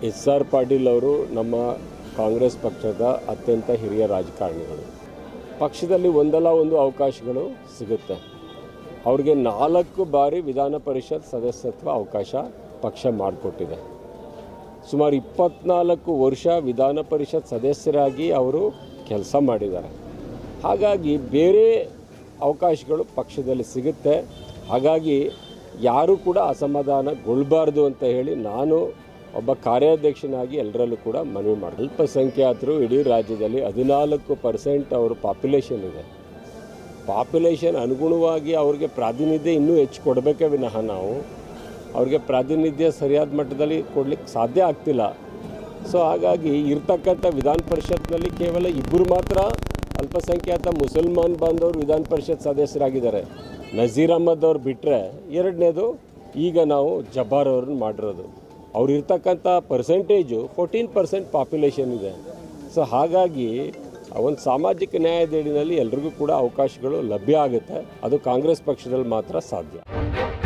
S R Patil ಅವರು ನಮ್ಮ ಕಾಂಗ್ರೆಸ್ ಪಕ್ಷದ ಅತ್ಯಂತ ಹಿರಿಯ ರಾಜಕಾರಣಿಗಳು ಪಕ್ಷದಲ್ಲಿ ಒಂದಲ್ಲ ಒಂದು ಅವಕಾಶಗಳು ಸಿಗುತ್ತೆ ಅವ್ರಿಗೆ ನಾಲ್ಕು ಬಾರಿ ವಿಧಾನ ಪರಿಷತ್ ಸದಸ್ಯತ್ವ ಅವಕಾಶ ಪಕ್ಷ ಮಾಡಿಕೊಟ್ಟಿದೆ ಸುಮಾರು ಇಪ್ಪತ್ನಾಲ್ಕು ವರ್ಷ ವಿಧಾನ ಪರಿಷತ್ ಸದಸ್ಯರಾಗಿ ಅವರು ಕೆಲಸ ಮಾಡಿದ್ದಾರೆ ಹಾಗಾಗಿ ಬೇರೆ ಅವಕಾಶಗಳು ಪಕ್ಷದಲ್ಲಿ ಸಿಗುತ್ತೆ ಹಾಗಾಗಿ ಯಾರೂ ಕೂಡ ಅಸಮಾಧಾನಗೊಳ್ಬಾರ್ದು ಅಂತ ಹೇಳಿ ನಾನು ಒಬ್ಬ ಕಾರ್ಯಾಧ್ಯಕ್ಷನಾಗಿ ಎಲ್ಲರಲ್ಲೂ ಕೂಡ ಮನವಿ ಮಾಡಿ ಅಲ್ಪಸಂಖ್ಯಾತರು ಇಡೀ ರಾಜ್ಯದಲ್ಲಿ ಹದಿನಾಲ್ಕು ಪರ್ಸೆಂಟ್ ಅವ್ರ ಪಾಪ್ಯುಲೇಷನ್ ಇದೆ ಪಾಪ್ಯುಲೇಷನ್ ಅನುಗುಣವಾಗಿ ಅವ್ರಿಗೆ ಪ್ರಾತಿನಿಧ್ಯ ಇನ್ನೂ ಹೆಚ್ಚು ಕೊಡಬೇಕೇ ವಿನಃ ನಾವು ಅವ್ರಿಗೆ ಪ್ರಾತಿನಿಧ್ಯ ಸರಿಯಾದ ಮಟ್ಟದಲ್ಲಿ ಕೊಡ್ಲಿಕ್ಕೆ ಸಾಧ್ಯ ಆಗ್ತಿಲ್ಲ ಸೊ ಹಾಗಾಗಿ ಇರ್ತಕ್ಕಂಥ ವಿಧಾನ ಪರಿಷತ್ನಲ್ಲಿ ಕೇವಲ ಇಬ್ಬರು ಮಾತ್ರ ಅಲ್ಪಸಂಖ್ಯಾತ ಮುಸಲ್ಮಾನ್ ಬಾಂಧವರು ವಿಧಾನ ಪರಿಷತ್ ಸದಸ್ಯರಾಗಿದ್ದಾರೆ ನಜೀರ್ ಅಹಮದ್ ಅವ್ರು ಬಿಟ್ಟರೆ ಎರಡನೇದು ಈಗ ನಾವು ಜಬ್ಬಾರ್ ಅವ್ರನ್ನ ಮಾಡಿರೋದು ಅವ್ರು ಇರ್ತಕ್ಕಂಥ ಪರ್ಸೆಂಟೇಜು ಫೋರ್ಟೀನ್ ಪರ್ಸೆಂಟ್ ಪಾಪ್ಯುಲೇಷನ್ ಇದೆ ಸೊ ಹಾಗಾಗಿ ಒಂದು ಸಾಮಾಜಿಕ ನ್ಯಾಯದಡಿನಲ್ಲಿ ಎಲ್ರಿಗೂ ಕೂಡ ಅವಕಾಶಗಳು ಲಭ್ಯ ಆಗುತ್ತೆ ಅದು ಕಾಂಗ್ರೆಸ್ ಪಕ್ಷದಲ್ಲಿ ಮಾತ್ರ ಸಾಧ್ಯ